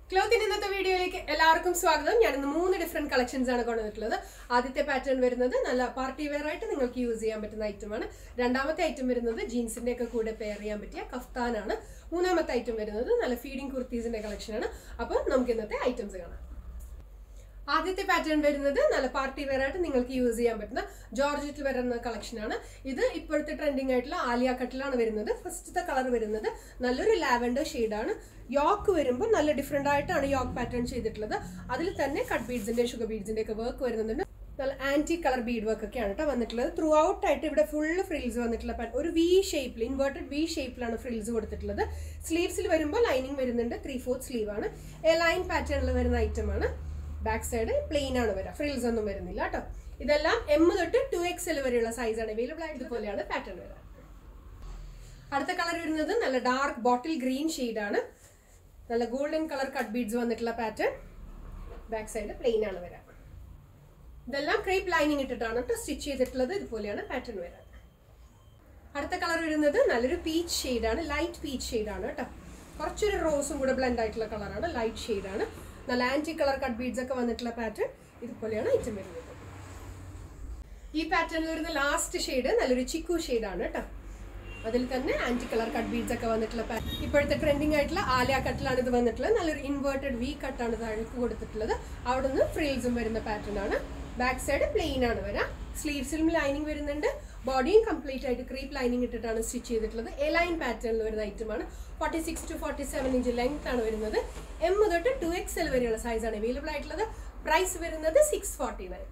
ക്ലോത്തിന്റെ ഇന്നത്തെ വീഡിയോയിലേക്ക് എല്ലാവർക്കും സ്വാഗതം ഞാൻ ഇന്ന് മൂന്ന് ഡിഫറെന്റ് കളക്ഷൻസ് ആണ് കൊണ്ടുവന്നിട്ടുള്ളത് ആദ്യത്തെ പാറ്റേൺ വരുന്നത് നല്ല പാർട്ടി വെയർ ആയിട്ട് നിങ്ങൾക്ക് യൂസ് ചെയ്യാൻ പറ്റുന്ന ഐറ്റമാണ് രണ്ടാമത്തെ ഐറ്റം വരുന്നത് ജീൻസിന്റെ ഒക്കെ കൂടെ പെയർ ചെയ്യാൻ പറ്റിയ കഫ്താനാണ് മൂന്നാമത്തെ ഐറ്റം വരുന്നത് നല്ല ഫീഡിംഗ് കുർത്തീസിന്റെ കളക്ഷനാണ് അപ്പോൾ നമുക്ക് ഇന്നത്തെ ഐറ്റംസ് കാണാം ആദ്യത്തെ പാറ്റേൺ വരുന്നത് നല്ല പാർട്ടി വെയർ ആയിട്ട് നിങ്ങൾക്ക് യൂസ് ചെയ്യാൻ പറ്റുന്ന ജോർജറ്റിൽ വരുന്ന കളക്ഷനാണ് ഇത് ഇപ്പോഴത്തെ ട്രെൻഡിങ് ആയിട്ടുള്ള ആലിയ കട്ടിലാണ് വരുന്നത് ഫസ്റ്റത്തെ കളർ വരുന്നത് നല്ലൊരു ലാവൻഡർ ഷെയ്ഡാണ് യോക്ക് വരുമ്പോൾ നല്ല ഡിഫറെൻ്റ് ആയിട്ടാണ് യോക്ക് പാറ്റേൺ ചെയ്തിട്ടുള്ളത് അതിൽ തന്നെ കട്ട് ബീഡ്സിന്റെ ഷുഗർ ബീഡ്സിന്റെ ഒക്കെ വർക്ക് വരുന്നുണ്ട് നല്ല ആന്റി കളർ ബീഡ് വർക്ക് ഒക്കെയാണ് കേട്ടോ വന്നിട്ടുള്ളത് ത്രൂ ഔട്ട് ആയിട്ട് ഇവിടെ ഫുള്ള് ഫ്രിൽസ് വന്നിട്ടുള്ള പാറ്റേൺ ഒരു വി ഷേപ്പിൽ ഇൻവേർട്ടഡ് വി ഷേപ്പിലാണ് ഫ്രിൽസ് കൊടുത്തിട്ടുള്ളത് സ്ലീവ്സിൽ വരുമ്പോൾ ലൈനിങ് വരുന്നുണ്ട് ത്രീ ഫോർത്ത് സ്ലീവ് ആണ് എ ലൈൻ പാറ്റേണിൽ വരുന്ന ഐറ്റം ആണ് ബാക്ക് സൈഡ് പ്ലെയിൻ ആണ് വരിക ഫ്രിൽസ് ഒന്നും വരുന്നില്ല കേട്ടോ ഇതെല്ലാം എം തൊട്ട് ടു എക്സ് എൽ വരെയുള്ള സൈസ് ആണ് അവൈലബിൾ ആയിട്ട് ഇതുപോലെയാണ് പാറ്റേൺ വരിക അടുത്ത കളർ വരുന്നത് നല്ല ഡാർക്ക് ബോട്ടിൽ ഗ്രീൻ ആണ് നല്ല ഗോൾഡൻ കളർ കട്ട് ബീഡ്സ് വന്നിട്ടുള്ള പാറ്റേൺ ബാക്ക് സൈഡ് പ്ലെയിൻ ആണ് വരിക ഇതെല്ലാം ക്രേപ്പ് ലൈനിങ് ഇട്ടിട്ടാണ് കേട്ടോ സ്റ്റിച്ച് ചെയ്തിട്ടുള്ളത് ഇതുപോലെയാണ് പാറ്റേൺ വരിക അടുത്ത കളർ വരുന്നത് നല്ലൊരു പീച്ച് ഷെയ്ഡാണ് ലൈറ്റ് പീച്ച് ഷെയ്ഡാണ് കേട്ടോ കുറച്ചൊരു റോസും കൂടെ ബ്ലെൻഡ് ആയിട്ടുള്ള കളറാണ് ലൈറ്റ് ഷെയ്ഡാണ് നല്ല ആൻറ്റി കളർ കട്ട് ബീഡ്സ് ഒക്കെ വന്നിട്ടുള്ള പാറ്റേൺ ഇതുപോലെയാണ് ഐറ്റം വരുന്നത് ഈ പാറ്റേണിൽ വരുന്ന ലാസ്റ്റ് ഷെയ്ഡ് നല്ലൊരു ചിക്കു ഷെയ്ഡാണ് കേട്ടോ അതിൽ തന്നെ ആന്റി കളർ കട്ട് ബീഡ്സ് ഒക്കെ വന്നിട്ടുള്ള പാറ്റേൺ ഇപ്പോഴത്തെ ട്രെൻഡിങ് ആയിട്ടുള്ള ആലിയ കട്ടിലാണ് ഇത് വന്നിട്ടുള്ളത് നല്ലൊരു ഇൻവേർട്ടഡ് വി കട്ടാണ് താഴേക്ക് കൊടുത്തിട്ടുള്ളത് അവിടെ നിന്ന് ഫ്രീൽസും വരുന്ന പാറ്റേൺ ആണ് ബാക്ക് സൈഡ് പ്ലെയിൻ ആണ് വരാം സ്ലീവ്സിലും ലൈനിങ് വരുന്നുണ്ട് ബോഡിയും കംപ്ലീറ്റ് ആയിട്ട് ക്രീപ്പ് ലൈനിങ് ഇട്ടിട്ടാണ് സ്റ്റിച്ച് ചെയ്തിട്ടുള്ളത് എ ലൈൻ പാറ്റേണിൽ വരുന്ന ഐറ്റമാണ് forty six to forty seven inch length ആണ് വരുന്നത് എം തൊട്ട് ടു എക്സ് എൽ വരെയുള്ള സൈസാണ് അവൈലബിൾ ആയിട്ടുള്ളത് പ്രൈസ് വരുന്നത് സിക്സ് ഫോർട്ടി നയൻ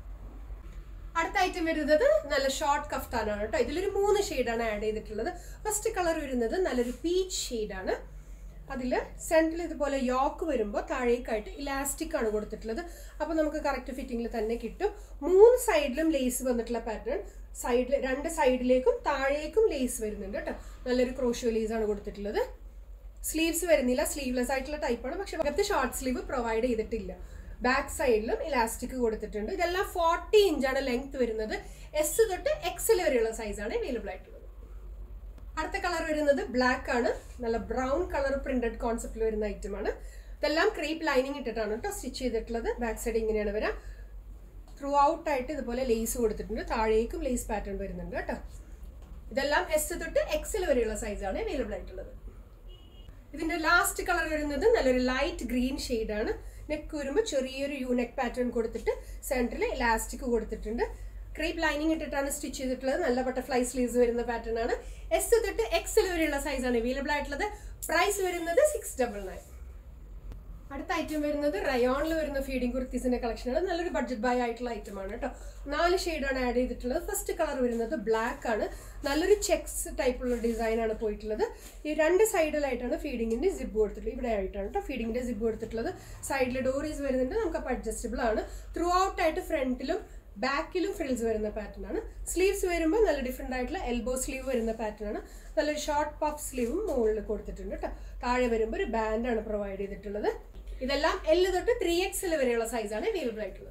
അടുത്ത ഐറ്റം വരുന്നത് നല്ല ഷോർട്ട് കഫ്താനാണ് കേട്ടോ ഇതിലൊരു മൂന്ന് ഷെയ്ഡാണ് ആഡ് ചെയ്തിട്ടുള്ളത് ഫസ്റ്റ് കളർ വരുന്നത് നല്ലൊരു പീച്ച് ഷെയ്ഡാണ് അതിൽ സെൻറ്ററിൽ ഇതുപോലെ യോക്ക് വരുമ്പോൾ താഴേക്കായിട്ട് ഇലാസ്റ്റിക് ആണ് കൊടുത്തിട്ടുള്ളത് അപ്പോൾ നമുക്ക് കറക്റ്റ് ഫിറ്റിങ്ങിൽ തന്നെ കിട്ടും മൂന്ന് സൈഡിലും ലേസ് വന്നിട്ടുള്ള പാറ്റേൺ സൈഡിൽ രണ്ട് സൈഡിലേക്കും താഴേക്കും ലേസ് വരുന്നുണ്ട് കേട്ടോ നല്ലൊരു ക്രോഷ്യോ ലേസ് ആണ് കൊടുത്തിട്ടുള്ളത് സ്ലീവ്സ് വരുന്നില്ല സ്ലീവ്ലെസ് ആയിട്ടുള്ള ടൈപ്പാണ് പക്ഷെ അകത്ത് ഷോർട്ട് സ്ലീവ് പ്രൊവൈഡ് ചെയ്തിട്ടില്ല ബാക്ക് സൈഡിലും ഇലാസ്റ്റിക് കൊടുത്തിട്ടുണ്ട് ഇതെല്ലാം ഫോർട്ടി ഇഞ്ചാണ് ലെങ്ത് വരുന്നത് എസ് തൊട്ട് എക്സൽ വരെയുള്ള സൈസാണ് അവൈലബിൾ ആയിട്ടുള്ളത് അടുത്ത കളർ വരുന്നത് ബ്ലാക്ക് ആണ് നല്ല ബ്രൗൺ കളർ പ്രിന്റഡ് കോൺസെപ്റ്റിൽ വരുന്ന ഐറ്റം ആണ് ഇതെല്ലാം ക്രീപ്പ് ലൈനിങ് ഇട്ടിട്ടാണ് കേട്ടോ സ്റ്റിച്ച് ചെയ്തിട്ടുള്ളത് ബാക്ക് സൈഡ് ഇങ്ങനെയാണ് വരാം ത്രൂ ഔട്ട് ആയിട്ട് ഇതുപോലെ ലേസ് കൊടുത്തിട്ടുണ്ട് താഴേക്കും ലേസ് പാറ്റേൺ വരുന്നുണ്ട് കേട്ടോ ഇതെല്ലാം എസ് തൊട്ട് എക്സൽ വരെയുള്ള സൈസാണ് അവൈലബിൾ ആയിട്ടുള്ളത് ഇതിന്റെ ലാസ്റ്റ് കളർ വരുന്നത് നല്ലൊരു ലൈറ്റ് ഗ്രീൻ ആണ് നെക്ക് വരുമ്പോൾ ചെറിയൊരു യൂനെക്ക് പാറ്റേൺ കൊടുത്തിട്ട് സെൻറ്ററിൽ ഇലാസ്റ്റിക് കൊടുത്തിട്ടുണ്ട് ക്രീപ്പ് ലൈനിങ് ഇട്ടിട്ടാണ് സ്റ്റിച്ച് ചെയ്തിട്ടുള്ളത് നല്ല ബട്ടർഫ്ലൈ സ്ലീവ്സ് വരുന്ന പാറ്റേൺ ആണ് എസ് തൊട്ട് എക്സൽ വരെയുള്ള സൈസാണ് അവൈലബിൾ ആയിട്ടുള്ളത് പ്രൈസ് വരുന്നത് സിക്സ് ഡബിൾ നയൻ അടുത്ത ഐറ്റം വരുന്നത് റയോണിൽ വരുന്ന ഫീഡിംഗ് കുർത്തീസിന്റെ കളക്ഷനാണ് നല്ലൊരു ബഡ്ജറ്റ് ബൈ ആയിട്ടുള്ള ഐറ്റം ആണ് കേട്ടോ നാല് ഷെയ്ഡാണ് ആഡ് ചെയ്തിട്ടുള്ളത് ഫസ്റ്റ് കളർ വരുന്നത് ബ്ലാക്ക് ആണ് നല്ലൊരു ചെക്സ് ടൈപ്പുള്ള ഡിസൈൻ ആണ് പോയിട്ടുള്ളത് ഈ രണ്ട് സൈഡിലായിട്ടാണ് ഫീഡിങ്ങിന്റെ സിബ് കൊടുത്തിട്ടുള്ളത് ഇവിടെ ആയിട്ടാണ് കേട്ടോ ഫീഡിങ്ങിന്റെ സിബ് കൊടുത്തിട്ടുള്ളത് സൈഡിൽ ഡോറീസ് വരുന്നുണ്ട് നമുക്ക് അപ്പോൾ അഡ്ജസ്റ്റബിൾ ആണ് ത്രൂ ഔട്ട് ആയിട്ട് ഫ്രണ്ടിലും ബാക്കിലും ഫ്രിൽസ് വരുന്ന പാറ്റേൺ ആണ് സ്ലീവ്സ് വരുമ്പോൾ നല്ല ഡിഫറെൻ്റ് ആയിട്ടുള്ള എൽബോ സ്ലീവ് വരുന്ന പാറ്റേൺ ആണ് നല്ലൊരു ഷോർട്ട് പഫ് സ്ലീവും മുകളിൽ കൊടുത്തിട്ടുണ്ട് കേട്ടോ താഴെ വരുമ്പോൾ ഒരു ബാൻഡാണ് പ്രൊവൈഡ് ചെയ്തിട്ടുള്ളത് ഇതെല്ലാം എല് തൊട്ട് ത്രീ എക്സ് വരെയുള്ള സൈസാണ് അവൈലബിൾ ആയിട്ടുള്ളത്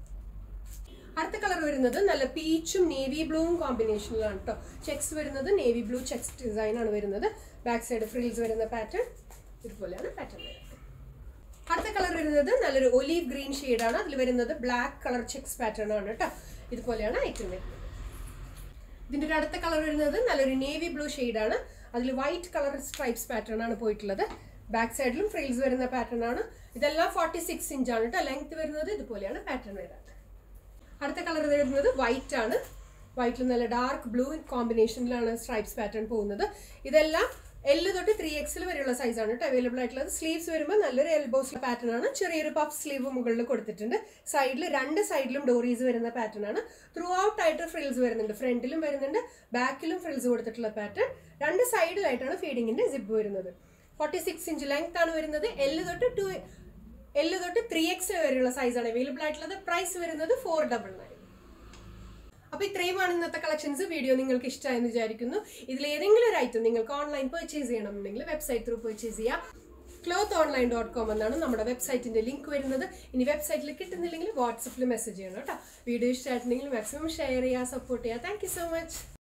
അടുത്ത കളർ വരുന്നത് നല്ല പീച്ചും നേവി ബ്ലൂവും കോമ്പിനേഷനിലാണ് കേട്ടോ ചെക്സ് വരുന്നത് നേവി ബ്ലൂ ചെക്സ് ഡിസൈൻ ആണ് വരുന്നത് ബാക്ക് സൈഡ് ഫ്രിൽസ് വരുന്ന പാറ്റേൺ ഇതുപോലെയാണ് പാറ്റേൺ വരുന്നത് അടുത്ത കളർ വരുന്നത് നല്ലൊരു ഒലീവ് ഗ്രീൻ ആണ് അതിൽ വരുന്നത് ബ്ലാക്ക് കളർ ചെക്സ് പാറ്റേൺ ആണ് കേട്ടോ ഇതുപോലെയാണ് ഐറ്റം വരുന്നത് ഇതിൻ്റെ ഒരു അടുത്ത കളർ വരുന്നത് നല്ലൊരു നേവി ബ്ലൂ ആണ് അതിൽ വൈറ്റ് കളർ സ്ട്രൈപ്സ് പാറ്റേൺ ആണ് പോയിട്ടുള്ളത് ബാക്ക് സൈഡിലും ഫ്രിൽസ് വരുന്ന പാറ്റേൺ ആണ് ഇതെല്ലാം ഫോർട്ടി സിക്സ് ഇഞ്ചാണ് കേട്ടോ ലെങ്ത് വരുന്നത് ഇതുപോലെയാണ് പാറ്റേൺ വരുന്നത് അടുത്ത കളർ വരുന്നത് വൈറ്റ് ആണ് വൈറ്റിൽ നല്ല ഡാർക്ക് ബ്ലൂ കോമ്പിനേഷനിലാണ് സ്ട്രൈപ്സ് പാറ്റേൺ പോകുന്നത് ഇതെല്ലാം എല്ല് തൊട്ട് ത്രീ എക്സിൽ വരെയുള്ള സൈസാണ് കേട്ടോ അവൈലബിൾ ആയിട്ടുള്ളത് സ്ലീവ്സ് വരുമ്പോൾ നല്ലൊരു എൽബോസ് പാറ്റേൺ ആണ് ചെറിയൊരു പഫ് സ്ലീവ് മുകളിൽ കൊടുത്തിട്ടുണ്ട് സൈഡിൽ രണ്ട് സൈഡിലും ഡോറീസ് വരുന്ന പാറ്റേൺ ആണ് ത്രൂ ഔട്ട് ആയിട്ട് ഫ്രിൽസ് വരുന്നുണ്ട് ഫ്രണ്ടിലും വരുന്നുണ്ട് ബാക്കിലും ഫ്രിൽസ് കൊടുത്തിട്ടുള്ള പാറ്റേൺ രണ്ട് സൈഡിലായിട്ടാണ് ഫീഡിങ്ങിന്റെ സിബ് വരുന്നത് ഫോർട്ടി സിക്സ് ഇഞ്ച് ലെങ്ത് ആണ് വരുന്നത് എല്ല് തൊട്ട് ടു എല്ല് തൊട്ട് ത്രീ എക്സ് വരെയുള്ള സൈസാണ് അവൈലബിൾ ആയിട്ടുള്ളത് പ്രൈസ് വരുന്നത് ഫോർ ഡബിൾ നയൻ അപ്പൊ ഇത്രയുമാണ് ഇന്നത്തെ കളക്ഷൻസ് വീഡിയോ നിങ്ങൾക്ക് ഇഷ്ടമായെന്ന് വിചാരിക്കുന്നു ഇതിൽ ഏതെങ്കിലും ഒരു ഐറ്റം നിങ്ങൾക്ക് ഓൺലൈൻ പർച്ചേസ് ചെയ്യണമെന്നുണ്ടെങ്കിൽ വെബ്സൈറ്റ് ത്രൂ പർച്ചേസ് ചെയ്യാം ക്ലോത്ത് ഓൺലൈൻ ഡോട്ട് കോം എന്നാണ് നമ്മുടെ വെബ്സൈറ്റിന്റെ ലിങ്ക് വരുന്നത് ഇനി വെബ്സൈറ്റിൽ കിട്ടുന്നില്ലെങ്കിൽ വാട്സപ്പിൽ മെസ്സേജ് ചെയ്യണം കേട്ടോ വീഡിയോ ഇഷ്ടമായിട്ടുണ്ടെങ്കിൽ മാക്സിമം ഷെയർ ചെയ്യുക സപ്പോർട്ട് ചെയ്യുക താങ്ക് സോ മച്ച്